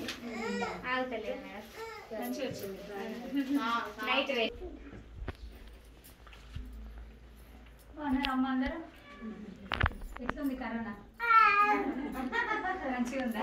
ఆగుతలేదు madam మంచిగా వచ్చింది night వే బాగున్నారు అమ్మ అందరూ ఎట్లుంది కరోనా మంచిగా ఉందా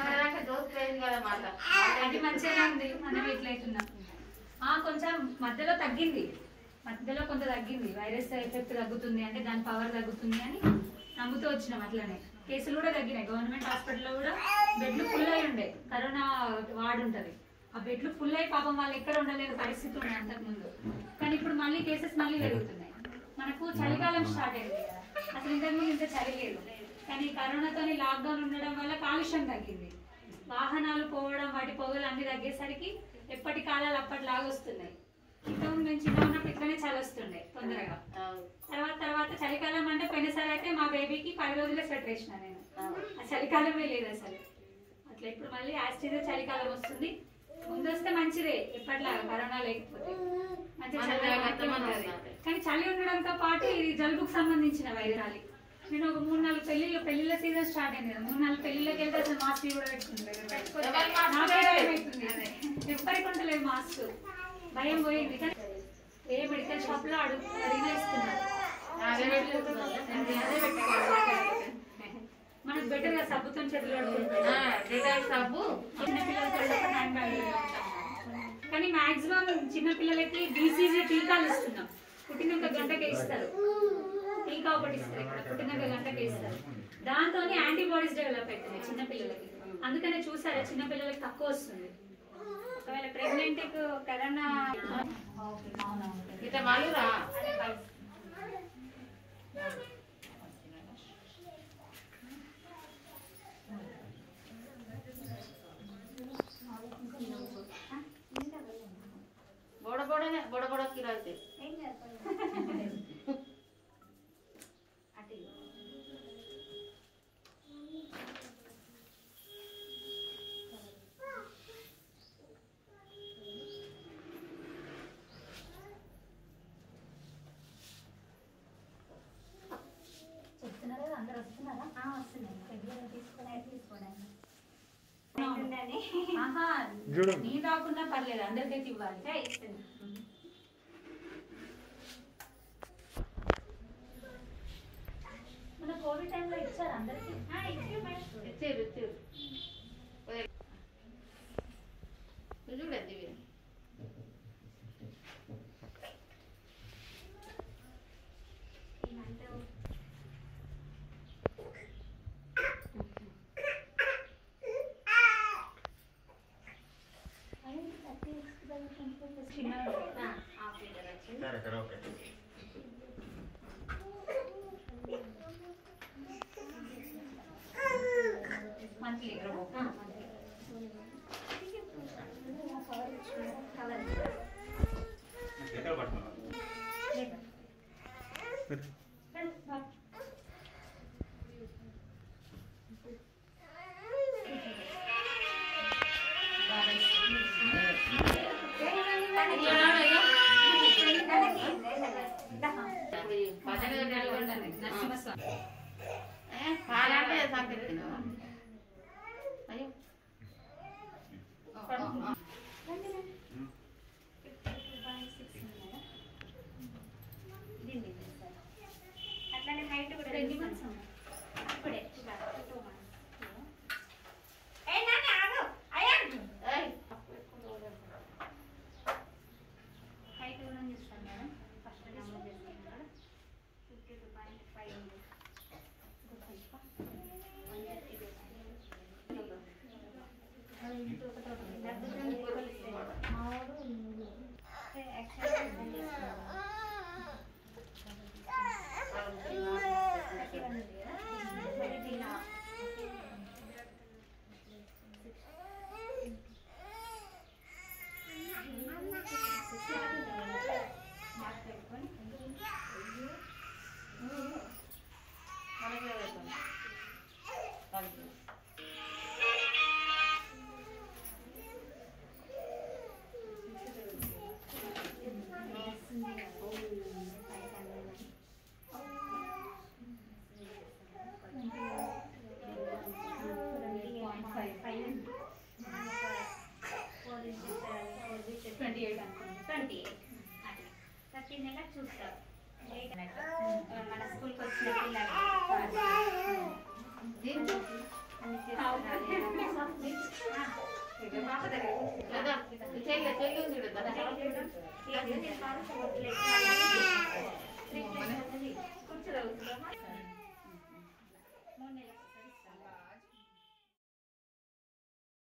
అది మంచిగానే ఉంది మనం ఇట్లా అవుతున్నాం ఆ కొంచెం మధ్యలో తగ్గింది మధ్యలో కొంత తగ్గింది వైరస్ ఎఫెక్ట్ తగ్గుతుంది అంటే దాని పవర్ తగ్గుతుంది అని నమ్ముతూ వచ్చినాం అట్లనే కేసులు కూడా తగ్గినాయి గవర్నమెంట్ హాస్పిటల్లో కూడా బెడ్లు ఫుల్ అయి ఉండే కరోనా వార్డు ఉంటది ఆ బెడ్లు ఫుల్ అయి పాపం వాళ్ళు ఎక్కడ ఉండలేని పరిస్థితి ఉండే అంతకుముందు కానీ ఇప్పుడు మళ్ళీ కేసెస్ మళ్ళీ పెరుగుతున్నాయి మనకు చలికాలం స్టార్ట్ అయింది కదా అసలు ఇంతకుముందు ఇంత చలి లేదు కానీ కరోనాతోని లాక్డౌన్ ఉండడం వల్ల కాలుష్యం తగ్గింది వాహనాలు పోవడం వాటి పొగలు అన్ని తగ్గేసరికి ఎప్పటి కాలాలు అప్పటిలాగా వస్తున్నాయి ఇంతకుముందు మేము చిన్న ఉన్నప్పుడు ఇట్లనే చలి వస్తుండే తొందరగా తర్వాత తర్వాత చలికాలం అంటే పోయినసారి అయితే మా బేబీకి పది రోజులే స్వెటర్ వేసిన నేను ఆ చలికాలమే లేదు అసలు అట్లా ఇప్పుడు మళ్ళీ యాస్టీజ్ చలికాలం వస్తుంది ముందు వస్తే మంచిదే ఎప్పటిలాగా కరోనా లేకపోతే మంచిగా మన చల్లగా జాగ్రత్త మనం ఉంటది. ఉండాలి. కానీ చలి ఉండడంతో పాటు ఇది జలుబుకు సంబంధించిన వైరాలి నేను ఒక మూడు నాలుగు పెళ్లిళ్ళు పెళ్లిళ్ళ సీజన్ స్టార్ట్ అయింది కదా మూడు నాలుగు పెళ్లిళ్ళకి వెళ్తే అసలు మాస్క్ కూడా పెట్టుకుంటారు ఎవరు mask నాకే లేదు? భయం అవుతుంది. ఎవ్వరికి ఉండలేదు మాస్క్ భయం పోయింది కానీ ఏ మెడికల్ షాప్ లో అడుగు అడిగినా ఇస్తున్నారు అదే పెట్టుకుంటున్నాం. అదే పెట్టుకోవాలి. మనకు బెటర్ గా సబ్బుతో చేతులు కడుక్కుంటాం డేటాల్ సబ్బు చిన్న పిల్లలతో కూడా హ్యాండ్ బ్యాగ్ కానీ మాక్సిమం చిన్న పిల్లలకి బీసీజీ టీకాలు ఇస్తున్నాం పుట్టినాక గంటకే ఇస్తారు టీకా ఒకటి ఇస్తారు ఇక్కడ పుట్టినాక గంటకే ఇస్తారు దాంతో యాంటీబాడీస్ డెవలప్ అవుతున్నాయి చిన్న పిల్లలకి అందుకనే చూసారా చిన్న పిల్లలకి తక్కువ వస్తుంది ఒకవేళ ప్రెగ్నెంట్ కరోనా ఇట్లా మళ్ళీ రా బొడ బొడనే బొడ బొడ కిలో అయితే ఏం చేస్తారు అటు ఇవ్వు. చెప్తున్నారు కదా అందరు వస్తున్నారా ఆ, వస్తున్నాయి రెగ్యులర్ తీసుకునే తీసుకోవడానికి ఉందని ఆహా నీ రాకున్నా పర్లేదు అందరికైతే ఇవ్వాలి ఇంకా ఇస్తుంది మన కోవిడ్ టైంలో ఇచ్చారు అందరికి ఆ, ఇచ్చి మేడం ఇచ్చేరు ఇచ్చేరు చూడండి దివ్య ఈ మంత్ చిన్న ఆ, హాఫ్ లీటర్ వచ్చింది సరే సరే ఓకే మంత్లీ ఆ, మంత్లీ. కవర్ ఎక్కడ పడుతున్నావు లేదు. ఇప్పుడు ఈ పచ్చడి గడ్డలు కొన్నాను. నరసింహస్వామి ఏ, పాలంటే చక్కెర తినవా? అయ్యో ఆ, ఆ. అట్లానే హైట్ కూడా ఎన్ని months అమ్మా? ఇప్పుడే టూ మంత్స్ ఏ నాన్న ఆగు అయ్యా ఏయ్, హైట్ కూడా చూస్తాను మేడం ఫస్ట్ నమోదు చేస్తాను కదా ఫిఫ్టీ టూ పాయింట్ ఫైవ్ ఉంది గుర్తుంచుకో వన్ థర్టీ మనకే పెడతాం. దానికి. ట్వంటీ ఎయిట్ అట్లా ప్రతి నెల చూస్తారు డేట్ అన్నట్టు ఆ, మన స్కూల్కి వచ్చిన పిల్లలు అన్ని చేస్తున్నారు. ఆ, ఇక పాప దగ్గర లేదా చెల్లి చెల్లి ఉంది చూడు దాని కూర్చోగలుగుతుందా